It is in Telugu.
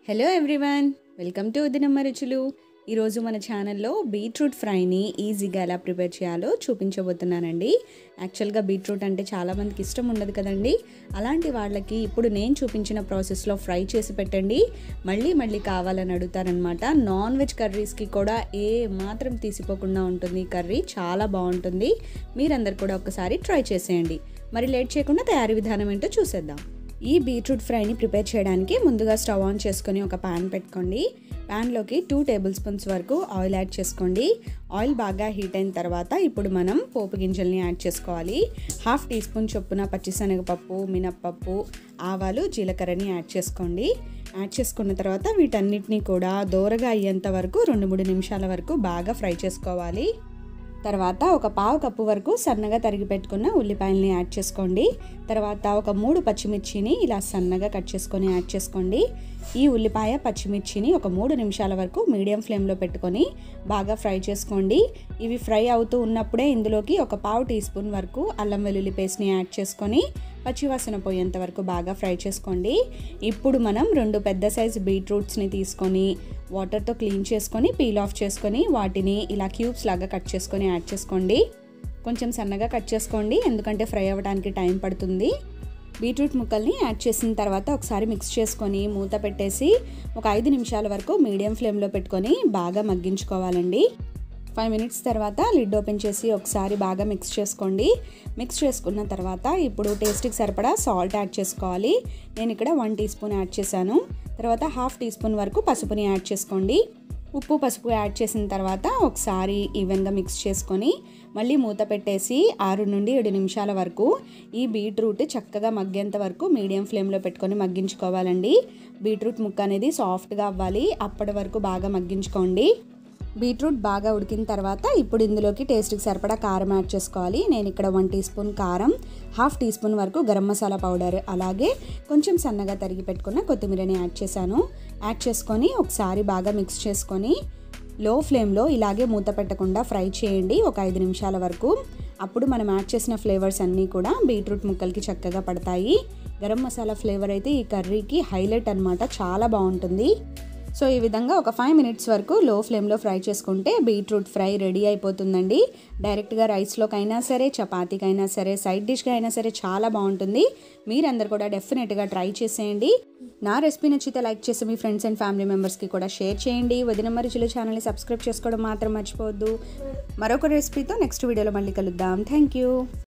హలో ఎవ్రీవన్ వెల్కమ్ టు ఉదినమ్మ రుచులు ఈరోజు మన ఛానల్లో బీట్రూట్ ఫ్రైని ఈజీగా ఎలా ప్రిపేర్ చేయాలో చూపించబోతున్నానండి యాక్చువల్గా బీట్రూట్ అంటే చాలామందికి ఇష్టం ఉండదు కదండి అలాంటి వాళ్ళకి ఇప్పుడు నేను చూపించిన ప్రాసెస్లో ఫ్రై చేసి పెట్టండి మళ్ళీ మళ్ళీ కావాలని అడుగుతారనమాట నాన్ వెజ్ కర్రీస్కి కూడా ఏ మాత్రం తీసిపోకుండా ఉంటుంది ఈ కర్రీ చాలా బాగుంటుంది మీరందరు కూడా ఒకసారి ట్రై చేసేయండి మరి లేట్ చేయకుండా తయారీ విధానం ఏంటో చూసేద్దాం ఈ బీట్రూట్ ఫ్రైని ప్రిపేర్ చేయడానికి ముందుగా స్టవ్ ఆన్ చేసుకొని ఒక ప్యాన్ పెట్టుకోండి ప్యాన్లోకి టూ టేబుల్ స్పూన్స్ వరకు ఆయిల్ యాడ్ చేసుకోండి ఆయిల్ బాగా హీట్ అయిన తర్వాత ఇప్పుడు మనం పోపు గింజల్ని యాడ్ చేసుకోవాలి హాఫ్ టీ స్పూన్ చొప్పున పచ్చిశనగపప్పు మినప్పప్పు ఆవాలు జీలకర్రని యాడ్ చేసుకోండి యాడ్ చేసుకున్న తర్వాత వీటన్నిటిని కూడా దోరగా అయ్యేంత వరకు రెండు మూడు నిమిషాల వరకు బాగా ఫ్రై చేసుకోవాలి తర్వాత ఒక పావు కప్పు వరకు సన్నగా తరిగి పెట్టుకున్న ఉల్లిపాయలని యాడ్ చేసుకోండి తర్వాత ఒక మూడు పచ్చిమిర్చిని ఇలా సన్నగా కట్ చేసుకొని యాడ్ చేసుకోండి ఈ ఉల్లిపాయ పచ్చిమిర్చిని ఒక మూడు నిమిషాల వరకు మీడియం ఫ్లేమ్లో పెట్టుకొని బాగా ఫ్రై చేసుకోండి ఇవి ఫ్రై అవుతూ ఉన్నప్పుడే ఇందులోకి ఒక పావు టీ స్పూన్ వరకు అల్లం వెల్లుల్లి పేస్ట్ని యాడ్ చేసుకొని పచ్చివాసన పోయేంత వరకు బాగా ఫ్రై చేసుకోండి ఇప్పుడు మనం రెండు పెద్ద సైజు బీట్రూట్స్ని తీసుకొని వాటర్తో క్లీన్ చేసుకొని పీల్ ఆఫ్ చేసుకొని వాటిని ఇలా క్యూబ్స్ లాగా కట్ చేసుకొని యాడ్ చేసుకోండి కొంచెం సన్నగా కట్ చేసుకోండి ఎందుకంటే ఫ్రై అవ్వడానికి టైం పడుతుంది బీట్రూట్ ముక్కల్ని యాడ్ చేసిన తర్వాత ఒకసారి మిక్స్ చేసుకొని మూత పెట్టేసి ఒక ఐదు నిమిషాల వరకు మీడియం ఫ్లేమ్లో పెట్టుకొని బాగా మగ్గించుకోవాలండి ఫైవ్ మినిట్స్ తర్వాత లిడ్ ఓపెన్ చేసి ఒకసారి బాగా మిక్స్ చేసుకోండి మిక్స్ చేసుకున్న తర్వాత ఇప్పుడు టేస్ట్కి సరిపడా సాల్ట్ యాడ్ చేసుకోవాలి నేను ఇక్కడ వన్ టీ స్పూన్ యాడ్ చేశాను తర్వాత హాఫ్ టీ స్పూన్ వరకు పసుపుని యాడ్ చేసుకోండి ఉప్పు పసుపు యాడ్ చేసిన తర్వాత ఒకసారి ఈవెన్గా మిక్స్ చేసుకొని మళ్ళీ మూత పెట్టేసి ఆరు నుండి ఏడు నిమిషాల వరకు ఈ బీట్రూట్ చక్కగా మగ్గేంత వరకు మీడియం ఫ్లేమ్లో పెట్టుకొని మగ్గించుకోవాలండి బీట్రూట్ ముక్క అనేది సాఫ్ట్గా అవ్వాలి అప్పటి వరకు బాగా మగ్గించుకోండి బీట్రూట్ బాగా ఉడికిన తర్వాత ఇప్పుడు ఇందులోకి టేస్ట్కి సరిపడా కారం యాడ్ చేసుకోవాలి నేను ఇక్కడ వన్ టీ స్పూన్ కారం హాఫ్ టీ స్పూన్ వరకు గరం మసాలా పౌడర్ అలాగే కొంచెం సన్నగా తరిగి పెట్టుకున్న కొత్తిమీరని యాడ్ చేశాను యాడ్ చేసుకొని ఒకసారి బాగా మిక్స్ చేసుకొని లో ఫ్లేమ్లో ఇలాగే మూత పెట్టకుండా ఫ్రై చేయండి ఒక ఐదు నిమిషాల వరకు అప్పుడు మనం యాడ్ చేసిన ఫ్లేవర్స్ అన్నీ కూడా బీట్రూట్ ముక్కలకి చక్కగా పడతాయి గరం మసాలా ఫ్లేవర్ అయితే ఈ కర్రీకి హైలైట్ అనమాట చాలా బాగుంటుంది సో ఈ విధంగా ఒక ఫైవ్ మినిట్స్ వరకు లో ఫ్లేమ్లో ఫ్రై చేసుకుంటే బీట్రూట్ ఫ్రై రెడీ అయిపోతుందండి డైరెక్ట్గా రైస్లోకైనా సరే చపాతీకైనా సరే సైడ్ డిష్గా అయినా సరే చాలా బాగుంటుంది మీరందరు కూడా డెఫినెట్గా ట్రై చేసేయండి నా రెసిపీ నచ్చితే లైక్ చేసి మీ ఫ్రెండ్స్ అండ్ ఫ్యామిలీ మెంబర్స్కి కూడా షేర్ చేయండి వదిన రుచుల ఛానల్ని సబ్స్క్రైబ్ చేసుకోవడం మాత్రం మర్చిపోవద్దు మరొక రెసిపీతో నెక్స్ట్ వీడియోలో మళ్ళీ కలుద్దాం థ్యాంక్ యూ